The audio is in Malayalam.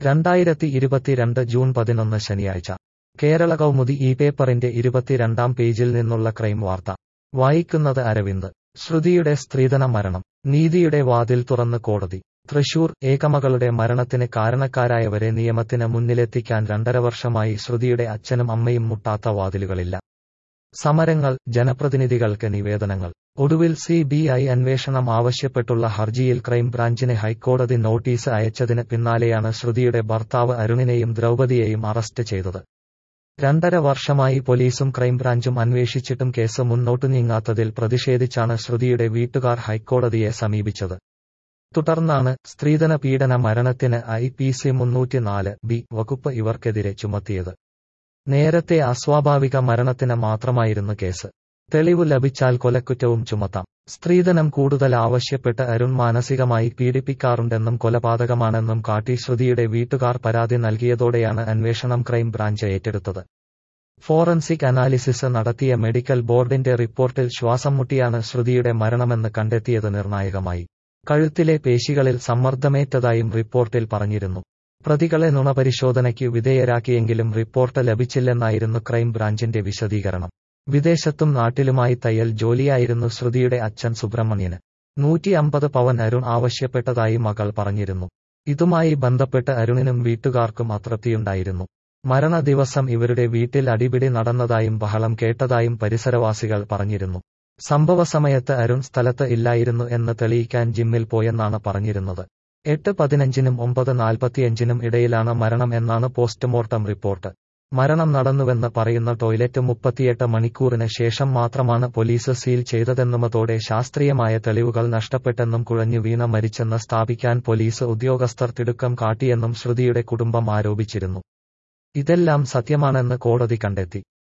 രണ്ടായിരത്തി ഇരുപത്തിരണ്ട് ജൂൺ പതിനൊന്ന് ശനിയാഴ്ച കേരള കൗമുദി ഈ പേപ്പറിന്റെ ഇരുപത്തിരണ്ടാം പേജിൽ നിന്നുള്ള ക്രൈം വാർത്ത വായിക്കുന്നത് അരവിന്ദ് ശ്രുതിയുടെ സ്ത്രീധന മരണം നീതിയുടെ വാതിൽ തുറന്ന് കോടതി തൃശൂർ ഏകമകളുടെ മരണത്തിന് കാരണക്കാരായവരെ നിയമത്തിന് മുന്നിലെത്തിക്കാൻ രണ്ടര വർഷമായി ശ്രുതിയുടെ അച്ഛനും അമ്മയും മുട്ടാത്ത വാതിലുകളില്ല സമരങ്ങൾ ജനപ്രതിനിധികൾക്ക് നിവേദനങ്ങൾ ഒടുവിൽ സി ബി ഐ അന്വേഷണം ആവശ്യപ്പെട്ടുള്ള ഹർജിയിൽ ക്രൈംബ്രാഞ്ചിന് ഹൈക്കോടതി നോട്ടീസ് അയച്ചതിന് പിന്നാലെയാണ് ശ്രുതിയുടെ ഭർത്താവ് അരുണിനെയും ദ്രൗപതിയെയും അറസ്റ്റ് ചെയ്തത് രണ്ടര വർഷമായി പോലീസും ക്രൈംബ്രാഞ്ചും അന്വേഷിച്ചിട്ടും കേസ് മുന്നോട്ടു നീങ്ങാത്തതിൽ പ്രതിഷേധിച്ചാണ് ശ്രുതിയുടെ വീട്ടുകാർ ഹൈക്കോടതിയെ സമീപിച്ചത് തുടർന്നാണ് സ്ത്രീധന പീഡന മരണത്തിന് ഐ പി സി മുന്നൂറ്റിനാല് ബി വകുപ്പ് ഇവർക്കെതിരെ ചുമത്തിയത് നേരത്തെ അസ്വാഭാവിക മരണത്തിന് മാത്രമായിരുന്നു കേസ് തെളിവ് ലഭിച്ചാൽ കൊലക്കുറ്റവും ചുമത്താം സ്ത്രീധനം കൂടുതൽ ആവശ്യപ്പെട്ട് അരുൺ മാനസികമായി പീഡിപ്പിക്കാറുണ്ടെന്നും കൊലപാതകമാണെന്നും കാട്ടി ശ്രുതിയുടെ വീട്ടുകാർ പരാതി നൽകിയതോടെയാണ് അന്വേഷണം ക്രൈംബ്രാഞ്ച് ഏറ്റെടുത്തത് ഫോറൻസിക് അനാലിസിസ് നടത്തിയ മെഡിക്കൽ ബോർഡിന്റെ റിപ്പോർട്ടിൽ ശ്വാസം മുട്ടിയാണ് ശ്രുതിയുടെ മരണമെന്ന് കണ്ടെത്തിയത് നിർണായകമായി കഴുത്തിലെ പേശികളിൽ സമ്മർദ്ദമേറ്റതായും റിപ്പോർട്ടിൽ പറഞ്ഞിരുന്നു പ്രതികളെ നുണപരിശോധനയ്ക്ക് വിധേയരാക്കിയെങ്കിലും റിപ്പോർട്ട് ലഭിച്ചില്ലെന്നായിരുന്നു ക്രൈംബ്രാഞ്ചിന്റെ വിശദീകരണം വിദേശത്തും നാട്ടിലുമായി തയ്യൽ ജോലിയായിരുന്നു ശ്രുതിയുടെ അച്ഛൻ സുബ്രഹ്മണ്യന് നൂറ്റി അമ്പത് പവൻ അരുൺ ആവശ്യപ്പെട്ടതായി മകൾ പറഞ്ഞിരുന്നു ഇതുമായി ബന്ധപ്പെട്ട് അരുണിനും വീട്ടുകാർക്കും അതൃപ്തിയുണ്ടായിരുന്നു മരണ ദിവസം ഇവരുടെ വീട്ടിൽ അടിപിടി നടന്നതായും ബഹളം കേട്ടതായും പരിസരവാസികൾ പറഞ്ഞിരുന്നു സംഭവ സമയത്ത് അരുൺ സ്ഥലത്ത് ഇല്ലായിരുന്നു എന്ന് തെളിയിക്കാൻ ജിമ്മിൽ പോയെന്നാണ് പറഞ്ഞിരുന്നത് എട്ട് പതിനഞ്ചിനും ഒമ്പത് നാൽപ്പത്തിയഞ്ചിനും ഇടയിലാണ് മരണം എന്നാണ് പോസ്റ്റ്മോർട്ടം റിപ്പോർട്ട് മരണം നടന്നുവെന്ന് പറയുന്ന ടോയ്ലറ്റ് മുപ്പത്തിയെട്ട് മണിക്കൂറിന് ശേഷം മാത്രമാണ് പോലീസ് സീൽ ചെയ്തതെന്നുമതോടെ ശാസ്ത്രീയമായ തെളിവുകൾ നഷ്ടപ്പെട്ടെന്നും കുഴഞ്ഞു വീണ മരിച്ചെന്ന് സ്ഥാപിക്കാൻ പോലീസ് ഉദ്യോഗസ്ഥർ തിടുക്കം കാട്ടിയെന്നും ശ്രുതിയുടെ കുടുംബം ആരോപിച്ചിരുന്നു ഇതെല്ലാം സത്യമാണെന്ന് കോടതി കണ്ടെത്തി